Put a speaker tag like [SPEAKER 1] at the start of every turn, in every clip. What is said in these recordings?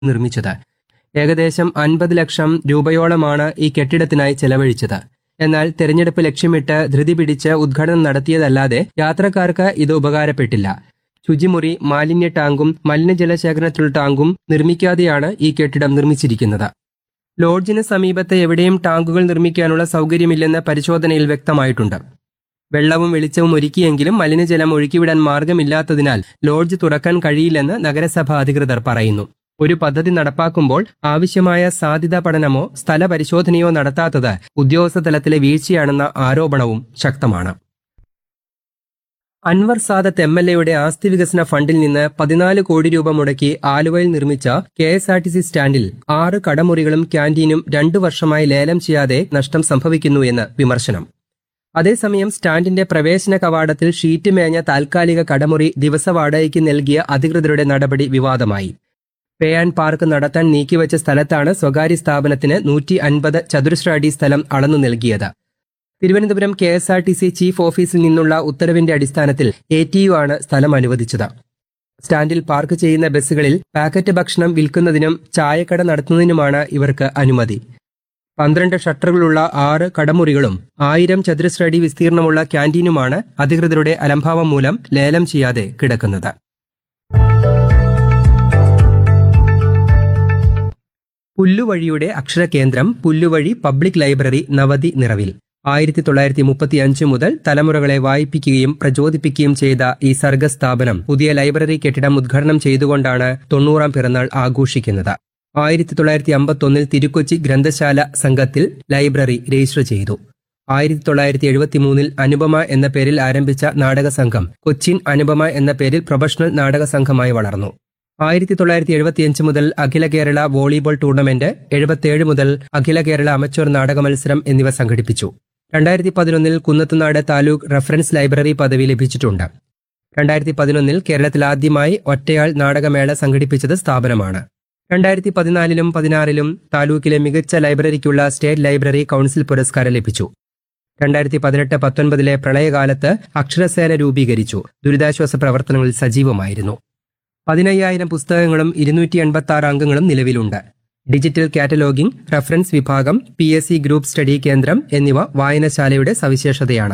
[SPEAKER 1] നിർമ്മിച്ചത് ഏകദേശം അൻപത് ലക്ഷം രൂപയോളമാണ് ഈ കെട്ടിടത്തിനായി ചെലവഴിച്ചത് എന്നാൽ തെരഞ്ഞെടുപ്പ് ലക്ഷ്യമിട്ട് ധൃതി പിടിച്ച് ഉദ്ഘാടനം നടത്തിയതല്ലാതെ യാത്രക്കാർക്ക് ഇത് ഉപകാരപ്പെട്ടില്ല ശുചിമുറി മാലിന്യ ടാങ്കും മലിനജല ശേഖരണത്തിലുള്ള ടാങ്കും നിർമ്മിക്കാതെയാണ് ഈ കെട്ടിടം നിർമ്മിച്ചിരിക്കുന്നത് ലോഡ്ജിന് സമീപത്ത് എവിടെയും ടാങ്കുകൾ നിർമ്മിക്കാനുള്ള സൗകര്യമില്ലെന്ന് പരിശോധനയിൽ വ്യക്തമായിട്ടുണ്ട് വെള്ളവും വെളിച്ചവും ഒരുക്കിയെങ്കിലും മലിനജലം ഒഴുക്കിവിടാൻ മാർഗമില്ലാത്തതിനാൽ ലോഡ്ജ് തുറക്കാൻ കഴിയില്ലെന്ന് നഗരസഭ അധികൃതർ പറയുന്നു ഒരു പദ്ധതി നടപ്പാക്കുമ്പോൾ ആവശ്യമായ സാധ്യതാ പഠനമോ സ്ഥല പരിശോധനയോ നടത്താത്തത് ഉദ്യോഗസ്ഥ തലത്തിലെ വീഴ്ചയാണെന്ന ആരോപണവും ശക്തമാണ് അൻവർ സാദത്ത് എം എൽ എയുടെ ആസ്തി വികസന ഫണ്ടിൽ നിന്ന് പതിനാല് കോടി രൂപ മുടക്കി ആലുവയിൽ നിർമ്മിച്ച K S R T C സ്റ്റാൻഡിൽ ആറ് കടമുറികളും ക്യാന്റീനും രണ്ടു വർഷമായി ലേലം ചെയ്യാതെ നഷ്ടം സംഭവിക്കുന്നു എന്ന് വിമർശനം അതേസമയം സ്റ്റാൻഡിന്റെ പ്രവേശന കവാടത്തിൽ ഷീറ്റ് മേഞ്ഞ താൽക്കാലിക കടമുറി ദിവസവാടകയ്ക്ക് നൽകിയ അധികൃതരുടെ നടപടി വിവാദമായി പേ ആൻഡ് പാർക്ക് നടത്താൻ നീക്കിവച്ച സ്ഥലത്താണ് സ്വകാര്യ സ്ഥാപനത്തിന് നൂറ്റി അൻപത് ചതുരശ്ര അടി സ്ഥലം അളന്നു നൽകിയത് Thiruvananthapuram K S R T C chief ഓഫീസിൽ നിന്നുള്ള ഉത്തരവിന്റെ അടിസ്ഥാനത്തിൽ എ ടി യു ആണ് സ്ഥലം അനുവദിച്ചത് സ്റ്റാൻഡിൽ പാർക്ക് ചെയ്യുന്ന ബസ്സുകളിൽ പാക്കറ്റ് ഭക്ഷണം വിൽക്കുന്നതിനും ചായക്കട നടത്തുന്നതിനുമാണ് ഇവർക്ക് അനുമതി പന്ത്രണ്ട് ഷട്ടറുകളുള്ള ആറ് കടമുറികളും ആയിരം ചതുരശ്ര അടി വിസ്തീർണമുള്ള ക്യാന്റീനുമാണ് അധികൃതരുടെ അലംഭാവം മൂലം ലേലം ചെയ്യാതെ കിടക്കുന്നത് പുല്ലുവഴിയുടെ അക്ഷരകേന്ദ്രം പുല്ലുവഴി പബ്ലിക് ലൈബ്രറി നവതി നിറവിൽ ആയിരത്തി തൊള്ളായിരത്തി മുപ്പത്തി അഞ്ച് മുതൽ തലമുറകളെ വായിപ്പിക്കുകയും പ്രചോദിപ്പിക്കുകയും ചെയ്ത ഈ സർഗ സ്ഥാപനം പുതിയ ലൈബ്രറി കെട്ടിടം ഉദ്ഘാടനം ചെയ്തുകൊണ്ടാണ് തൊണ്ണൂറാം പിറന്നാൾ ആഘോഷിക്കുന്നത് ആയിരത്തി തൊള്ളായിരത്തി അമ്പത്തൊന്നിൽ തിരുക്കൊച്ചി ഗ്രന്ഥശാല സംഘത്തിൽ ലൈബ്രറി രജിസ്റ്റർ ചെയ്തു ആയിരത്തി തൊള്ളായിരത്തി എഴുപത്തി മൂന്നിൽ അനുപമ എന്ന പേരിൽ ആരംഭിച്ച നാടക സംഘം കൊച്ചിൻ അനുപമ എന്ന പേരിൽ പ്രൊഫഷണൽ നാടക സംഘമായി വളർന്നു ആയിരത്തി തൊള്ളായിരത്തി എഴുപത്തിയഞ്ച് മുതൽ അഖില കേരള വോളിബോൾ ടൂർണമെന്റ് എഴുപത്തിയേഴ് മുതൽ അഖില കേരള അമച്വർ നാടക മത്സരം എന്നിവ സംഘടിപ്പിച്ചു രണ്ടായിരത്തി പതിനൊന്നിൽ കുന്നത്തുനാട് താലൂക്ക് റഫറൻസ് ലൈബ്രറി പദവി ലഭിച്ചിട്ടുണ്ട് രണ്ടായിരത്തി പതിനൊന്നിൽ കേരളത്തിൽ ആദ്യമായി ഒറ്റയാൾ നാടകമേള സംഘടിപ്പിച്ചത് സ്ഥാപനമാണ് രണ്ടായിരത്തി പതിനാലിലും പതിനാറിലും താലൂക്കിലെ മികച്ച ലൈബ്രറിക്കുള്ള സ്റ്റേറ്റ് ലൈബ്രറി കൗൺസിൽ പുരസ്കാരം ലഭിച്ചു രണ്ടായിരത്തി പതിനെട്ട് പത്തൊൻപതിലെ പ്രളയകാലത്ത് അക്ഷരസേന രൂപീകരിച്ചു ദുരിതാശ്വാസ പ്രവർത്തനങ്ങളിൽ സജീവമായിരുന്നു പതിനയ്യായിരം പുസ്തകങ്ങളും ഇരുന്നൂറ്റി എൺപത്തി ആറ് അംഗങ്ങളും നിലവിലുണ്ട് ഡിജിറ്റൽ കാറ്റലോഗിംഗ് റഫറൻസ് വിഭാഗം P S C group study കേന്ദ്രം എന്നിവ വായനശാലയുടെ സവിശേഷതയാണ്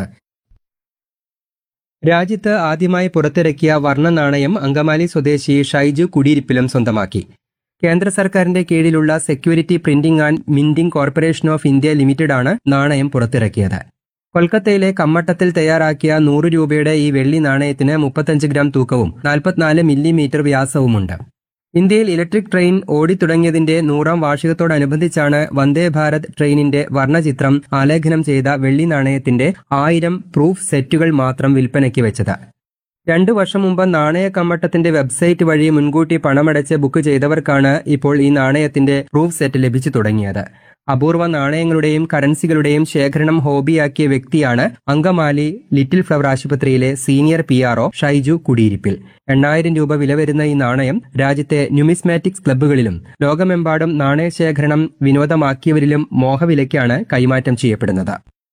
[SPEAKER 1] രാജ്യത്ത് ആദ്യമായി പുറത്തിറക്കിയ വർണ്ണ നാണയം അങ്കമാലി സ്വദേശി ഷൈജു കുടിയിരിപ്പിലും സ്വന്തമാക്കി കേന്ദ്ര സർക്കാരിന്റെ കീഴിലുള്ള security printing and minting corporation of India ലിമിറ്റഡാണ് നാണയം പുറത്തിറക്കിയത് കൊൽക്കത്തയിലെ കമ്മട്ടത്തിൽ തയ്യാറാക്കിയ നൂറ് രൂപയുടെ ഈ വെള്ളി നാണയത്തിന് മുപ്പത്തഞ്ച് ഗ്രാം തൂക്കവും നാൽപ്പത്തിനാല് മില്ലിമീറ്റർ വ്യാസവുമുണ്ട് ഇന്ത്യയിൽ ഇലക്ട്രിക് ട്രെയിൻ ഓടിത്തുടങ്ങിയതിന്റെ നൂറാം വാർഷികത്തോടനുബന്ധിച്ചാണ് വന്ദേ ഭാരത് ട്രെയിനിന്റെ വർണ്ണചിത്രം ആലേഖനം ചെയ്ത വെള്ളി നാണയത്തിന്റെ ആയിരം പ്രൂഫ് സെറ്റുകൾ മാത്രം വിൽപ്പനയ്ക്ക് വെച്ചത് രണ്ടു വർഷം മുമ്പ് നാണയ കമ്മട്ടത്തിന്റെ വെബ്സൈറ്റ് വഴി മുൻകൂട്ടി പണമടച്ച് ബുക്ക് ചെയ്തവർക്കാണ് ഇപ്പോൾ ഈ നാണയത്തിന്റെ പ്രൂഫ് സെറ്റ് ലഭിച്ചു തുടങ്ങിയത് അപൂർവ നാണയങ്ങളുടെയും കറൻസികളുടെയും ശേഖരണം ഹോബിയാക്കിയ വ്യക്തിയാണ് അങ്കമാലി ലിറ്റിൽ ഫ്ലവർ ആശുപത്രിയിലെ സീനിയർ പി ആർഒ ഷൈജു കുടിയിരിപ്പിൽ എണ്ണായിരം രൂപ വില വരുന്ന ഈ നാണയം രാജ്യത്തെ ന്യൂമിസ്മാറ്റിക്സ് ക്ലബ്ബുകളിലും ലോകമെമ്പാടും നാണയശേഖരണം വിനോദമാക്കിയവരിലും മോഹവിലയ്ക്കാണ് കൈമാറ്റം ചെയ്യപ്പെടുന്നത്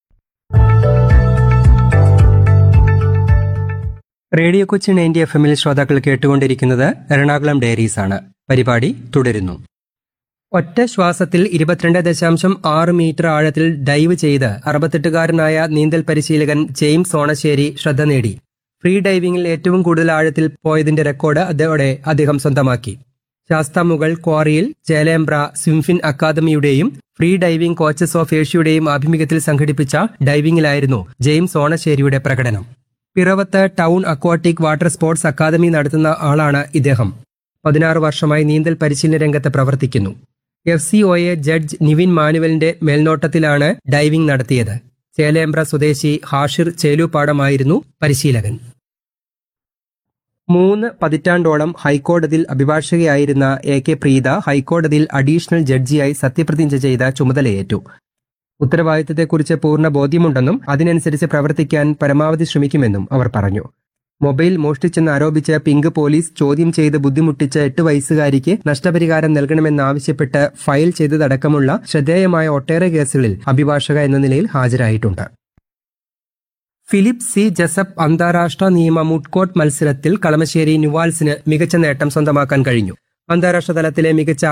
[SPEAKER 1] റേഡിയോ കൊച്ചിൻ നയൻറ്റി എഫ് എമ്മിൽ ശ്രോതാക്കൾ കേട്ടുകൊണ്ടിരിക്കുന്നത് എറണാകുളം ഡയറീസ് ആണ് പരിപാടി തുടരുന്നു ഒറ്റ ശ്വാസത്തിൽ ഇരുപത്തിരണ്ട് ദശാംശം ആറ് മീറ്റർ ആഴത്തിൽ ഡൈവ് ചെയ്ത് അറുപത്തെട്ടുകാരനായ നീന്തൽ പരിശീലകൻ ജെയിംസ് ഓണശ്ശേരി ശ്രദ്ധ നേടി ഫ്രീ ഡൈവിംഗിൽ ഏറ്റവും കൂടുതൽ ആഴത്തിൽ പോയതിന്റെ റെക്കോർഡ് അതോടെ അദ്ദേഹം സ്വന്തമാക്കി ശാസ്താമുകൾ ക്വാറിയിൽ ചേലേമ്പ്ര സ്വിംഫിൻ അക്കാദമിയുടെയും ഫ്രീ ഡൈവിംഗ് കോച്ചസ് ഓഫ് ഏഷ്യയുടെയും ആഭിമുഖ്യത്തിൽ സംഘടിപ്പിച്ച ഡൈവിംഗിലായിരുന്നു ജെയിംസ് ഓണശ്ശേരിയുടെ പ്രകടനം പിറവത്ത് town aquatic water sports academy നടത്തുന്ന ആളാണ് ഇദ്ദേഹം പതിനാറ് വർഷമായി നീന്തൽ പരിശീലന രംഗത്ത് പ്രവർത്തിക്കുന്നു F C O A judge Nivin മാനുവലിന്റെ മേൽനോട്ടത്തിലാണ് ഡൈവിംഗ് നടത്തിയത് ചേലേമ്പ്ര സ്വദേശി ഹാഷിർ ചേലുപാടമായിരുന്നു പരിശീലകൻ മൂന്ന് പതിറ്റാണ്ടോളം ഹൈക്കോടതിയിൽ അഭിഭാഷകയായിരുന്ന എ കെ പ്രീത ഹൈക്കോടതിയിൽ അഡീഷണൽ ജഡ്ജിയായി സത്യപ്രതിജ്ഞ ചെയ്ത ചുമതലയേറ്റു ഉത്തരവാദിത്തത്തെക്കുറിച്ച് പൂർണ്ണ ബോധ്യമുണ്ടെന്നും അതിനനുസരിച്ച് പ്രവർത്തിക്കാൻ പരമാവധി ശ്രമിക്കുമെന്നും അവർ പറഞ്ഞു മൊബൈൽ മോഷ്ടിച്ചെന്ന് ആരോപിച്ച് പിങ്ക് പോലീസ് ചോദ്യം ചെയ്ത് ബുദ്ധിമുട്ടിച്ച എട്ട് വയസ്സുകാരിക്ക് നഷ്ടപരിഹാരം നൽകണമെന്നാവശ്യപ്പെട്ട് ഫയൽ ചെയ്തതടക്കമുള്ള ശ്രദ്ധേയമായ ഒട്ടേറെ കേസുകളിൽ അഭിഭാഷക എന്ന നിലയിൽ ഹാജരായിട്ടുണ്ട് ഫിലിപ്പ് സി ജസപ്പ് അന്താരാഷ്ട്ര നിയമ മുട്ട്കോട്ട് മത്സരത്തിൽ കളമശ്ശേരി ന്യൂവാൽസിന് മികച്ച നേട്ടം സ്വന്തമാക്കാൻ കഴിഞ്ഞു അന്താരാഷ്ട്ര തലത്തിലെ മികച്ച